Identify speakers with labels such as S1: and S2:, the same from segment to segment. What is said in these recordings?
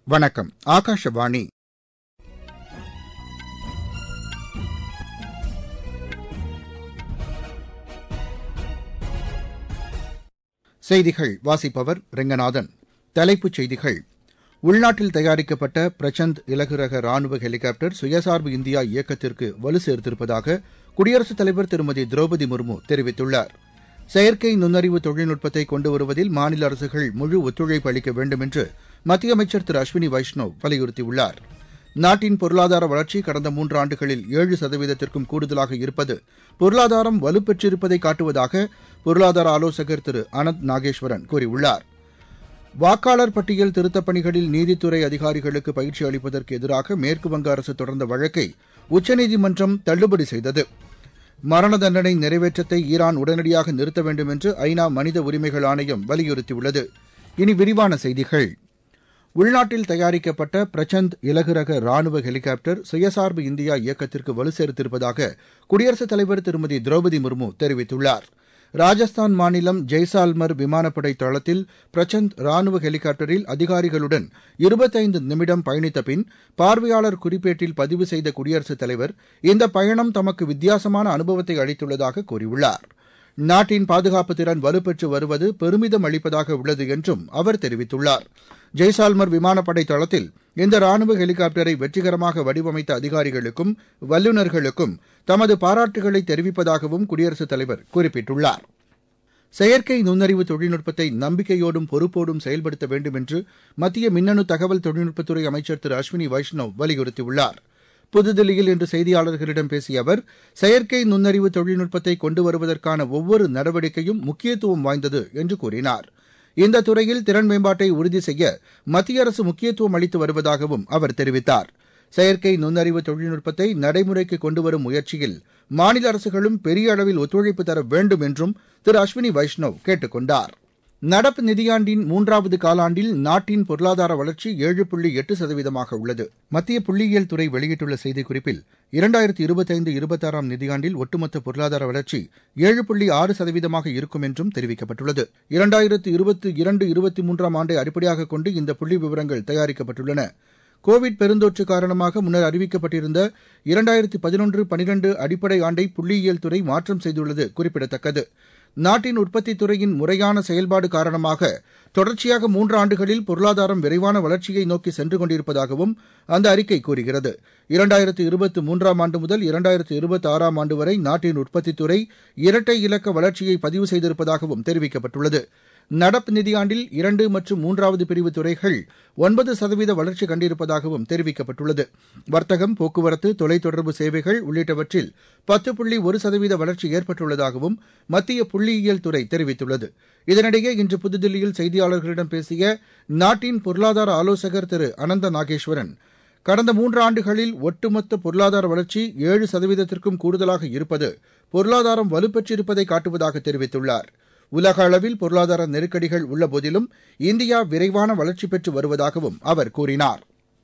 S1: வணக்கம் ஆகாஷவாணி செய்திகள் வாசிப்பவர் ரெங்கநாதன் தலைப்புச் செய்திகள் உள்நாட்டில் தயாரிக்கப்பட்ட பிரசந்த் இலகு ரக ராணுவ ஹெலிகாப்டர் சுயசார்பு இந்தியா இயக்கத்திற்கு வலு சேர்த்திருப்பதாக குடியரசுத் தலைவர் திருமதி திரௌபதி முர்மு தெரிவித்துள்ளார் செயற்கை நுண்ணறிவு தொழில்நுட்பத்தை கொண்டு வருவதில் மாநில அரசுகள் முழு ஒத்துழைப்பு அளிக்க வேண்டும் என்று மத்திய அமைச்சர் திரு அஸ்வினி வைஷ்ணவ் வலியுறுத்தியுள்ளார் நாட்டின் பொருளாதார வளர்ச்சி கடந்த மூன்று ஆண்டுகளில் ஏழு சதவீதத்திற்கும் கூடுதலாக இருப்பது பொருளாதாரம் வலுப்பெற்றிருப்பதை காட்டுவதாக பொருளாதார ஆலோசகர் திரு அனந்த் நாகேஸ்வரன் கூறியுள்ளார் வாக்காளர் பட்டியல் திருத்தப் பணிகளில் நீதித்துறை அதிகாரிகளுக்கு பயிற்சி அளிப்பதற்கு எதிராக மேற்குவங்க அரசு தொடர்ந்த வழக்கை உச்சநீதிமன்றம் தள்ளுபடி செய்தது மரண தண்டனை நிறைவேற்றத்தை ஈரான் உடனடியாக நிறுத்த வேண்டும் என்று ஐநா மனித உரிமைகள் ஆணையம் வலியுறுத்தியுள்ளது இனி விரிவான செய்திகள் உள்நாட்டில் தயாரிக்கப்பட்ட பிரசந்த் இலகு ரக ராணுவ ஹெலிகாப்டர் சுயசார்பு இந்தியா இயக்கத்திற்கு வலு சேர்த்திருப்பதாக குடியரசுத் தலைவர் திருமதி திரௌபதி முர்மு தெரிவித்துள்ளார் ராஜஸ்தான் மாநிலம் ஜெய்சால்மர் விமானப்படை தளத்தில் பிரசந்த் ராணுவ ஹெலிகாப்டரில் அதிகாரிகளுடன் இருபத்தைந்து நிமிடம் பயணித்த பின் பார்வையாளர் குறிப்பேட்டில் பதிவு செய்த குடியரசுத் தலைவர் இந்த பயணம் தமக்கு வித்தியாசமான அனுபவத்தை அளித்துள்ளதாக கூறியுள்ளார் நாட்டின் பாதுகாப்பு திறன் வலுப்பெற்று வருவது பெருமிதம் அளிப்பதாக உள்ளது என்றும் அவர் தெரிவித்துள்ளார் ஜெய்சால்மர் விமானப்படை தளத்தில் இந்த ராணுவ ஹெலிகாப்டரை வெற்றிகரமாக வடிவமைத்த அதிகாரிகளுக்கும் வல்லுநர்களுக்கும் தமது பாராட்டுகளை தெரிவிப்பதாகவும் குடியரசுத் தலைவர் குறிப்பிட்டுள்ளார் செயற்கை நுண்ணறிவு தொழில்நுட்பத்தை நம்பிக்கையோடும் பொறுப்போடும் செயல்படுத்த வேண்டும் என்று மத்திய மின்னணு தகவல் தொழில்நுட்பத்துறை அமைச்சர் திரு அஸ்வினி வைஷ்ணவ் வலியுறுத்தியுள்ளார் புதுதில்லியில் இன்று செய்தியாளர்களிடம் பேசிய அவர் செயற்கை நுண்ணறிவு தொழில்நுட்பத்தை கொண்டு வருவதற்கான ஒவ்வொரு நடவடிக்கையும் முக்கியத்துவம் வாய்ந்தது என்று கூறினார் இந்த துறையில் திறன் மேம்பாட்டை உறுதி செய்ய மத்திய அரசு முக்கியத்துவம் அளித்து வருவதாகவும் அவர் தெரிவித்தார் செயற்கை நுண்ணறிவு தொழில்நுட்பத்தை நடைமுறைக்கு கொண்டுவரும் முயற்சியில் மாநில அரசுகளும் பெரிய அளவில் ஒத்துழைப்பு தர வேண்டும் என்றும் திரு அஸ்வினி வைஷ்ணவ் கேட்டுக் கொண்டார் நடப்பு நிதியாண்டின் மூன்றாவது காலாண்டில் நாட்டின் பொருளாதார வளர்ச்சி ஏழு புள்ளி எட்டு சதவீதமாக உள்ளது மத்திய புள்ளியியல் துறை வெளியிட்டுள்ள செய்திக்குறிப்பில் இரண்டாயிரத்தி இருபத்தைந்து இருபத்தாறாம் நிதியாண்டில் ஒட்டுமொத்த பொருளாதார வளர்ச்சி ஏழு புள்ளி ஆறு சதவீதமாக இருக்கும் என்றும் தெரிவிக்கப்பட்டுள்ளது இரண்டாயிரத்து இருபத்தி இரண்டு இருபத்தி மூன்றாம் ஆண்டை அடிப்படையாக கொண்டு இந்த புள்ளி விவரங்கள் தயாரிக்கப்பட்டுள்ளன கோவிட் பெருந்தொற்று காரணமாக முன்னர் அறிவிக்கப்பட்டிருந்த இரண்டாயிரத்தி பதினொன்று பனிரெண்டு அடிப்படை ஆண்டை புள்ளியியல் துறை மாற்றம் செய்துள்ளது குறிப்பிடத்தக்கது நாட்டின் உற்பத்தித் துறையின் முறையான செயல்பாடு காரணமாக தொடர்ச்சியாக மூன்று ஆண்டுகளில் பொருளாதாரம் விரைவான வளர்ச்சியை நோக்கி சென்று கொண்டிருப்பதாகவும் அந்த அறிக்கை கூறுகிறது இரண்டாயிரத்து இருபத்தி மூன்றாம் ஆண்டு முதல் இரண்டாயிரத்து இருபத்தி ஆறாம் ஆண்டு வரை நாட்டின் உற்பத்தித் துறை இரட்டை இலக்க வளர்ச்சியை பதிவு செய்திருப்பதாகவும் தெரிவிக்கப்பட்டுள்ளது நடப்பு நிதியாண்டில் இரண்டு மற்றும் மூன்றாவது பிரிவு துறைகள் ஒன்பது சதவீத வளர்ச்சி கண்டிருப்பதாகவும் தெரிவிக்கப்பட்டுள்ளது வர்த்தகம் போக்குவரத்து தொலைத்தொடர்பு சேவைகள் உள்ளிட்டவற்றில் பத்து புள்ளி ஒரு சதவீத வளர்ச்சி ஏற்பட்டுள்ளதாகவும் மத்திய புள்ளியியல் துறை தெரிவித்துள்ளது இதனிடையே இன்று புதுதில்லியில் செய்தியாளர்களிடம் பேசிய நாட்டின் பொருளாதார ஆலோசகர் திரு அனந்த நாகேஸ்வரன் கடந்த மூன்று ஆண்டுகளில் ஒட்டுமொத்த பொருளாதார வளர்ச்சி ஏழு சதவீதத்திற்கும் கூடுதலாக இருப்பது பொருளாதாரம் வலுப்பெற்றிருப்பதை காட்டுவதாக தெரிவித்துள்ளார் உலக அளவில் பொருளாதார நெருக்கடிகள் உள்ளபோதிலும் இந்தியா விரைவான வளர்ச்சி பெற்று வருவதாகவும் அவர் கூறினார்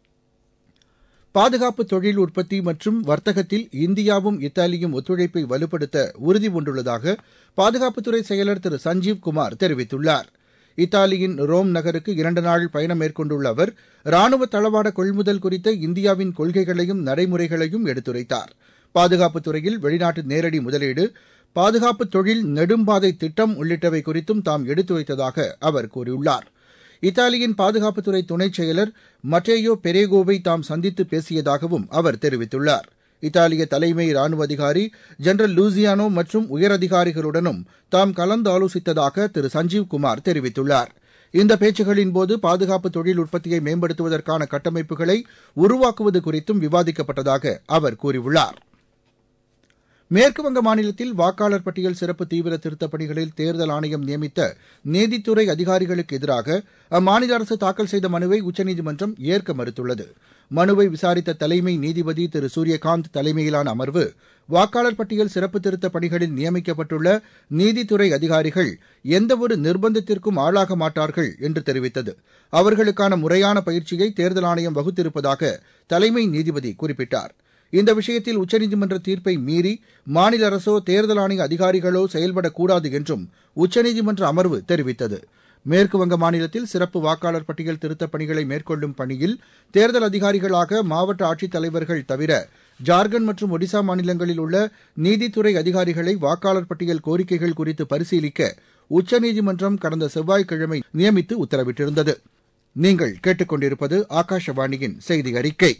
S1: பாதுகாப்பு தொழில் உற்பத்தி மற்றும் வர்த்தகத்தில் இந்தியாவும் இத்தாலியும் ஒத்துழைப்பை வலுப்படுத்த உறுதி பூண்டுள்ளதாக பாதுகாப்புத்துறை செயலர் திரு சஞ்சீவ் குமார் தெரிவித்துள்ளார் இத்தாலியின் ரோம் நகருக்கு இரண்டு நாள் பயணம் மேற்கொண்டுள்ள அவர் ராணுவ தளவாட கொள்முதல் குறித்த இந்தியாவின் கொள்கைகளையும் நடைமுறைகளையும் எடுத்துரைத்தார் பாதுகாப்புத் துறையில் வெளிநாட்டு நேரடி முதலீடு பாதுகாப்பு தொழில் நெடும்பாதை திட்டம் உள்ளிட்டவை குறித்தும் தாம் எடுத்துரைத்ததாக அவர் கூறியுள்ளார் இத்தாலியின் பாதுகாப்புத்துறை துணைச் செயலர் மட்டேயோ பெரேகோவை தாம் சந்தித்து பேசியதாகவும் அவர் தெரிவித்துள்ளார் இத்தாலிய தலைமை ராணுவ அதிகாரி ஜெனரல் லூசியானோ மற்றும் உயரதிகாரிகளுடனும் தாம் கலந்து ஆலோசித்ததாக திரு சஞ்சீவ் குமார் தெரிவித்துள்ளார் இந்த பேச்சுகளின்போது பாதுகாப்பு தொழில் உற்பத்தியை மேம்படுத்துவதற்கான கட்டமைப்புகளை உருவாக்குவது குறித்தும் விவாதிக்கப்பட்டதாக அவர் கூறியுள்ளார் மேற்குவங்க மாநிலத்தில் வாக்காளர் பட்டியல் சிறப்பு தீவிர திருத்தப் பணிகளில் தேர்தல் ஆணையம் நியமித்த நீதித்துறை அதிகாரிகளுக்கு எதிராக அம்மாநில அரசு தாக்கல் செய்த மனுவை உச்சநீதிமன்றம் ஏற்க மறுத்துள்ளது மனுவை விசாரித்த தலைமை நீதிபதி திரு சூரியகாந்த் தலைமையிலான அமர்வு வாக்காளர் பட்டியல் சிறப்பு திருத்தப் பணிகளில் நியமிக்கப்பட்டுள்ள நீதித்துறை அதிகாரிகள் எந்தவொரு நிர்பந்தத்திற்கும் ஆளாக மாட்டார்கள் என்று தெரிவித்தது அவர்களுக்கான முறையான பயிற்சியை தேர்தல் ஆணையம் வகுத்திருப்பதாக தலைமை நீதிபதி குறிப்பிட்டார் இந்த விஷயத்தில் உச்சநீதிமன்ற தீர்ப்பை மீறி மாநில அரசோ தேர்தல் ஆணைய அதிகாரிகளோ செயல்படக்கூடாது என்றும் உச்சநீதிமன்ற அமர்வு தெரிவித்தது மேற்குவங்க மாநிலத்தில் சிறப்பு வாக்காளர் பட்டியல் திருத்தப் பணிகளை மேற்கொள்ளும் பணியில் தேர்தல் அதிகாரிகளாக மாவட்ட ஆட்சித் தலைவர்கள் தவிர ஜார்க்கண்ட் மற்றும் ஒடிசா மாநிலங்களில் உள்ள நீதித்துறை அதிகாரிகளை வாக்காளர் பட்டியல் கோரிக்கைகள் குறித்து பரிசீலிக்க உச்சநீதிமன்றம் கடந்த செவ்வாய்க்கிழமை நியமித்து உத்தரவிட்டிருந்தது நீங்கள் கேட்டுக்கொண்டிருப்பது ஆகாஷவாணியின் செய்தி அறிக்கை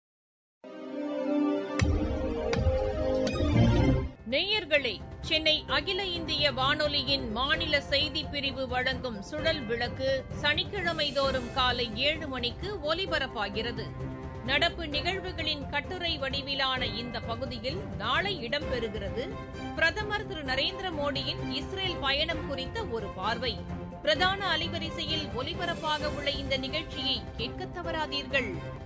S2: நேயர்களே சென்னை அகில இந்திய வானொலியின் மாநில செய்திப் பிரிவு வழங்கும் சுழல் விளக்கு சனிக்கிழமை தோறும் காலை ஏழு மணிக்கு ஒலிபரப்பாகிறது நடப்பு நிகழ்வுகளின் கட்டுரை வடிவிலான இந்த பகுதியில் நாளை இடம்பெறுகிறது பிரதமர் திரு நரேந்திர மோடியின் இஸ்ரேல் பயணம் குறித்த ஒரு பார்வை பிரதான அலைவரிசையில் ஒலிபரப்பாக உள்ள இந்த நிகழ்ச்சியை கேட்க தவறாதீர்கள்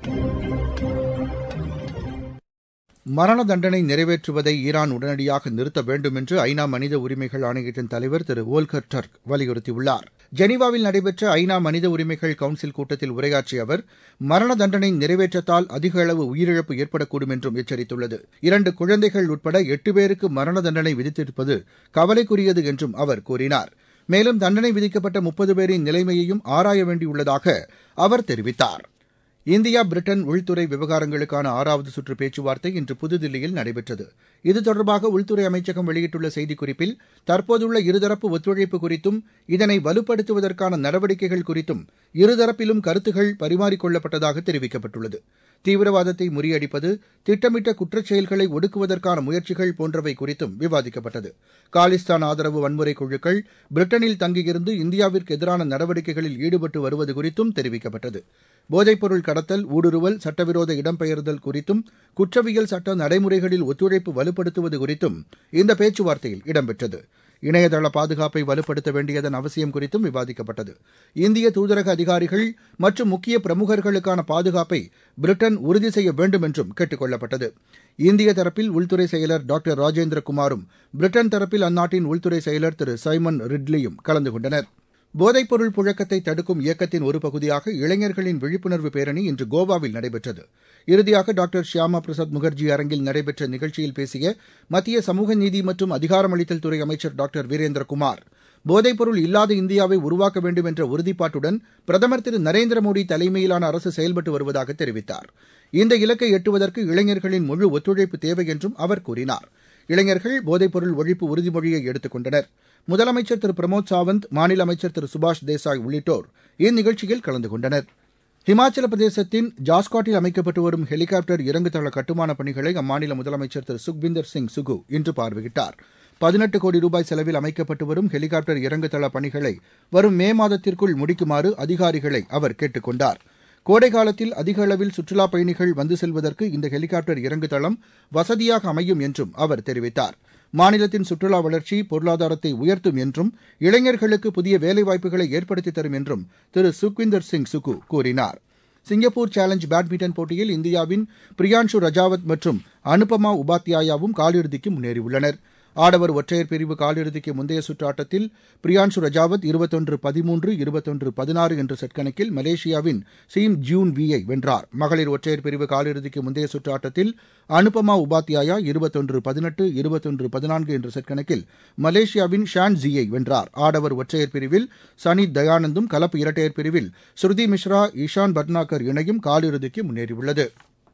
S1: மரண தண்டனை நிறைவேற்றுவதை ஈரான் உடனடியாக நிறுத்த வேண்டும் என்று ஐநா மனித உரிமைகள் ஆணையத்தின் தலைவர் திரு ஓல்கர் டர்க் வலியுறுத்தியுள்ளார் ஜெனீவாவில் நடைபெற்ற ஐநா மனித உரிமைகள் கவுன்சில் கூட்டத்தில் உரையாற்றிய அவர் மரண தண்டனை நிறைவேற்றத்தால் அதிக அளவு உயிரிழப்பு ஏற்படக்கூடும் என்றும் எச்சரித்துள்ளது இரண்டு குழந்தைகள் உட்பட எட்டு பேருக்கு மரண தண்டனை விதித்திருப்பது கவலைக்குரியது என்றும் அவர் கூறினார் மேலும் தண்டனை விதிக்கப்பட்ட முப்பது பேரின் நிலைமையையும் ஆராய வேண்டியுள்ளதாக அவர் தெரிவித்தார் இந்தியா பிரிட்டன் உள்துறை விவகாரங்களுக்கான ஆறாவது சுற்று பேச்சுவார்த்தை இன்று புதுதில்லியில் நடைபெற்றது இது தொடர்பாக உள்துறை அமைச்சகம் வெளியிட்டுள்ள செய்திக்குறிப்பில் தற்போதுள்ள இருதரப்பு ஒத்துழைப்பு குறித்தும் இதனை வலுப்படுத்துவதற்கான நடவடிக்கைகள் குறித்தும் இருதரப்பிலும் கருத்துகள் பரிமாறிக்கொள்ளப்பட்டதாக தெரிவிக்கப்பட்டுள்ளது தீவிரவாதத்தை முறியடிப்பது திட்டமிட்ட குற்றச் செயல்களை ஒடுக்குவதற்கான முயற்சிகள் போன்றவை குறித்தும் விவாதிக்கப்பட்டது காலிஸ்தான் ஆதரவு வன்முறை குழுக்கள் பிரிட்டனில் தங்கியிருந்து இந்தியாவிற்கு எதிரான நடவடிக்கைகளில் ஈடுபட்டு வருவது குறித்தும் தெரிவிக்கப்பட்டது போதைப்பொருள் கடத்தல் ஊடுருவல் சட்டவிரோத இடம்பெயர்தல் குறித்தும் குற்றவியல் சட்ட நடைமுறைகளில் ஒத்துழைப்பு வலுப்படுத்துவது குறித்தும் இந்த பேச்சுவார்த்தையில் இடம்பெற்றது இணையதள பாதுகாப்பை வலுப்படுத்த வேண்டியதன் அவசியம் குறித்தும் விவாதிக்கப்பட்டது இந்திய தூதரக அதிகாரிகள் மற்றும் முக்கிய பிரமுகர்களுக்கான பாதுகாப்பை பிரிட்டன் உறுதி செய்ய வேண்டும் என்றும் கேட்டுக் கொள்ளப்பட்டது இந்திய தரப்பில் உள்துறை செயலர் டாக்டர் ராஜேந்திர குமாரும் பிரிட்டன் தரப்பில் அந்நாட்டின் உள்துறை செயலர் திரு சைமன் ரிட்லியும் கலந்து கொண்டனர் போதைப்பொருள் புழக்கத்தை தடுக்கும் இயக்கத்தின் ஒரு பகுதியாக இளைஞர்களின் விழிப்புணர்வு பேரணி இன்று கோவாவில் நடைபெற்றது இறுதியாக டாக்டர் ஷியாமா பிரசாத் முகர்ஜி அரங்கில் நடைபெற்ற நிகழ்ச்சியில் பேசிய மத்திய சமூக நீதி மற்றும் அதிகாரமளித்தல் துறை அமைச்சர் டாக்டர் வீரேந்திரகுமார் போதைப்பொருள் இல்லாத இந்தியாவை உருவாக்க வேண்டும் என்ற உறுதிப்பாட்டுடன் பிரதமர் திரு நரேந்திர மோடி தலைமையிலான அரசு செயல்பட்டு வருவதாக தெரிவித்தார் இந்த இலக்கை எட்டுவதற்கு இளைஞர்களின் முழு ஒத்துழைப்பு தேவை என்றும் அவர் கூறினார் இளைஞர்கள் போதைப்பொருள் ஒழிப்பு உறுதிமொழியை எடுத்துக் கொண்டனர் முதலமைச்சர் திரு பிரமோத் சாவந்த் மாநில அமைச்சர் திரு சுபாஷ் தேசாய் உள்ளிட்டோர் இந்நிகழ்ச்சியில் கலந்து கொண்டனர் ஹிமாச்சல பிரதேசத்தின் ஜாஸ்காட்டில் அமைக்கப்பட்டு வரும் ஹெலிகாப்டர் இறங்குதள கட்டுமானப் பணிகளை அம்மாநில முதலமைச்சர் திரு சுக்பிந்தர் சிங் சுகு இன்று பார்வையிட்டார் பதினெட்டு கோடி ரூபாய் செலவில் அமைக்கப்பட்டு வரும் ஹெலிகாப்டர் இறங்குதள பணிகளை வரும் மே மாதத்திற்குள் முடிக்குமாறு அதிகாரிகளை அவர் கேட்டுக் கொண்டார் கோடை காலத்தில் அதிக அளவில் சுற்றுலாப் பயணிகள் வந்து செல்வதற்கு இந்த ஹெலிகாப்டர் இறங்குதளம் வசதியாக அமையும் என்றும் அவர் தெரிவித்தார் மாநிலத்தின் சுற்றுலா வளர்ச்சி பொருளாதாரத்தை உயர்த்தும் என்றும் இளைஞர்களுக்கு புதிய வேலைவாய்ப்புகளை ஏற்படுத்தி தரும் என்றும் திரு சுக்விந்தர் சிங் சுகு கூறினார் சிங்கப்பூர் சேலஞ்ச் பேட்மிண்டன் போட்டியில் இந்தியாவின் பிரியான்ஷு ரஜாவத் மற்றும் அனுபமா உபாத்யாயாவும் காலிறுதிக்கு முன்னேறியுள்ளனர் ஆடவர் ஒற்றையர் பிரிவு காலிறுதிக்கு முந்தைய சுற்று ஆட்டத்தில் பிரியான்ஷு ரஜாவத் இருபத்தொன்று பதிமூன்று இருபத்தொன்று பதினாறு என்ற செட் கணக்கில் மலேசியாவின் சீம் ஜூன் வியை வென்றார் மகளிர் ஒற்றையர் பிரிவு காலிறுதிக்கு முந்தைய சுற்று ஆட்டத்தில் அனுபமா உபாத்யாயா இருபத்தொன்று பதினெட்டு இருபத்தொன்று பதினான்கு என்ற செட் கணக்கில் மலேசியாவின் ஷான் ஜியை வென்றார் ஆடவர் ஒற்றையர் பிரிவில் சனி தயானந்தும் கலப்பு இரட்டையர் பிரிவில் ஸ்ருதி மிஸ்ரா இஷான் பட்னாகர் இணையும் காலிறுதிக்கு முன்னேறியுள்ளது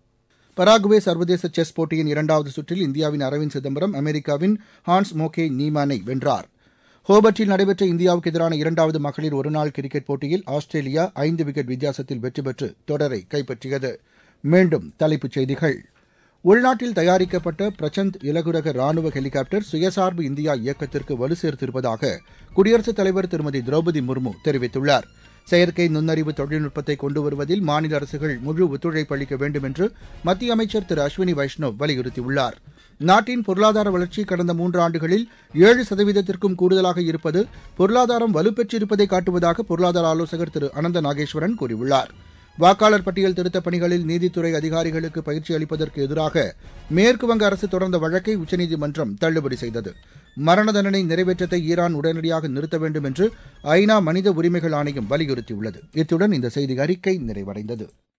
S1: பராகுவே சர்வதேச செஸ் போட்டியின் இரண்டாவது சுற்றில் இந்தியாவின் அரவிந்த் சிதம்பரம் அமெரிக்காவின் ஹான்ஸ் மோகே நீமானை வென்றார் ஹோபர்ட்டில் நடைபெற்ற இந்தியாவுக்கு எதிரான இரண்டாவது மகளிர் ஒருநாள் கிரிக்கெட் போட்டியில் ஆஸ்திரேலியா ஐந்து விக்கெட் வித்தியாசத்தில் வெற்றி பெற்று தொடரை கைப்பற்றியது மீண்டும் தலைப்புச் செய்திகள் உள்நாட்டில் தயாரிக்கப்பட்ட பிரச்சந்த் இலகுரக ராணுவ ஹெலிகாப்டர் சுயசார்பு இந்தியா இயக்கத்திற்கு வலு சேர்த்திருப்பதாக குடியரசுத் தலைவர் திருமதி திரௌபதி முர்மு தெரிவித்துள்ளார் செயற்கை நுண்ணறிவு தொழில்நுட்பத்தை கொண்டு வருவதில் மாநில அரசுகள் முழு ஒத்துழைப்பு அளிக்க வேண்டும் என்று மத்திய அமைச்சர் திரு அஸ்வினி வைஷ்ணவ் வலியுறுத்தியுள்ளார் நாட்டின் பொருளாதார வளர்ச்சி கடந்த மூன்று ஆண்டுகளில் ஏழு சதவீதத்திற்கும் கூடுதலாக இருப்பது பொருளாதாரம் வலுப்பெற்றிருப்பதை காட்டுவதாக பொருளாதார ஆலோசகர் திரு அனந்த நாகேஸ்வரன் கூறியுள்ளார் வாக்காளர் பட்டியல் திருத்தப் பணிகளில் நீதித்துறை அதிகாரிகளுக்கு பயிற்சி அளிப்பதற்கு எதிராக மேற்குவங்க அரசு தொடர்ந்த வழக்கை உச்சநீதிமன்றம் தள்ளுபடி செய்தது மரண தண்டனை நிறைவேற்றத்தை ஈரான் உடனடியாக நிறுத்த வேண்டும் என்று ஐநா மனித உரிமைகள் ஆணையம் வலியுறுத்தியுள்ளது இத்துடன் இந்த செய்தி அறிக்கை நிறைவடைந்தது